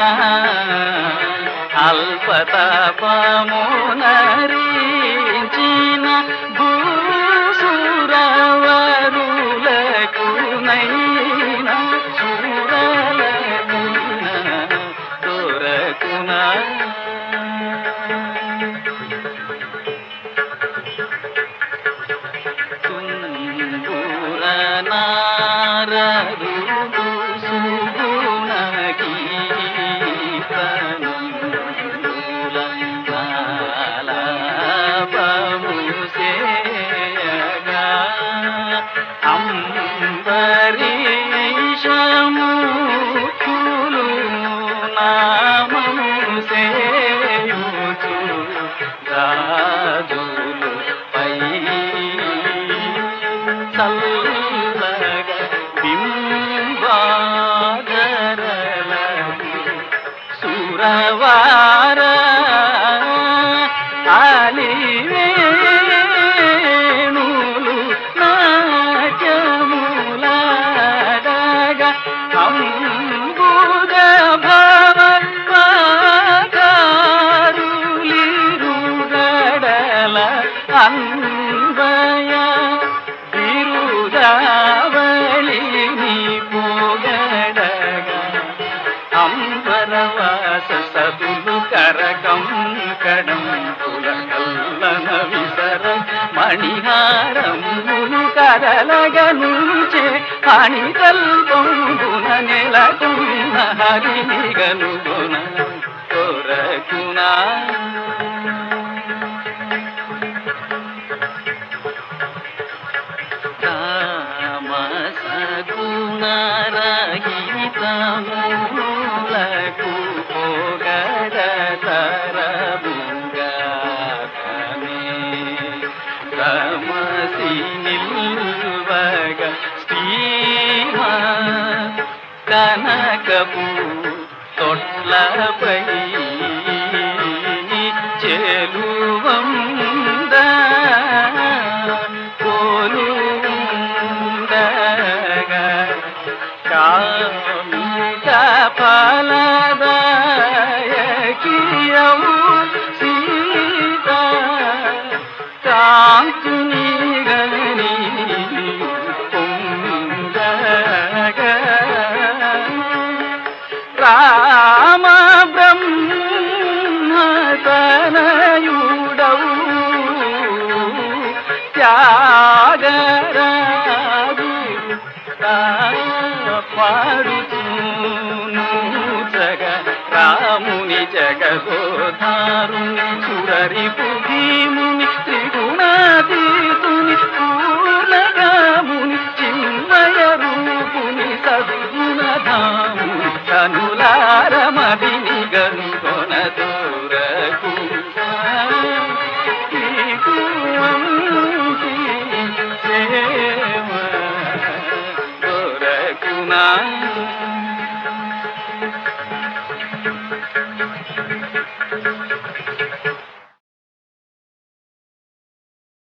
అల్పతపమునరించిన భూసురవరులకునైన సురలకున దొరకునా తుంగుర నారదుడు సుగుణ కీర్తనంబుల నాలాపము సేయగా అంబరీషముఖులు నామము సేయుచు రాజులు పై చల్లగ బింబాగరలకు సురవార ఆలివేణులు నాట్యములాడగ అంబుజ భవకారులిరుగడల అన్వయ బిరుదావళిని పోగడగా అంబరవాస సతులు కరకం కడం పులకల్లన విసర మణిహారములు కదలగనుచే అణికల్పంబున నెలకున్న హరిని గనుగుణ కొరకునా రామసగుణరహితములకు పొగడతరముగానే రమసి నిల్వగ శ్రీమ కనకపు తొట్లపై చెలువంద కోలుండగా కామిత ఫలదాయకియము సీత కాంతుని గని పొందగా రామ బ్రహ్మ తనయుడవు త్యాగరాజు పాడుచూను జగ రాముని జగదోధారుని సురరిపు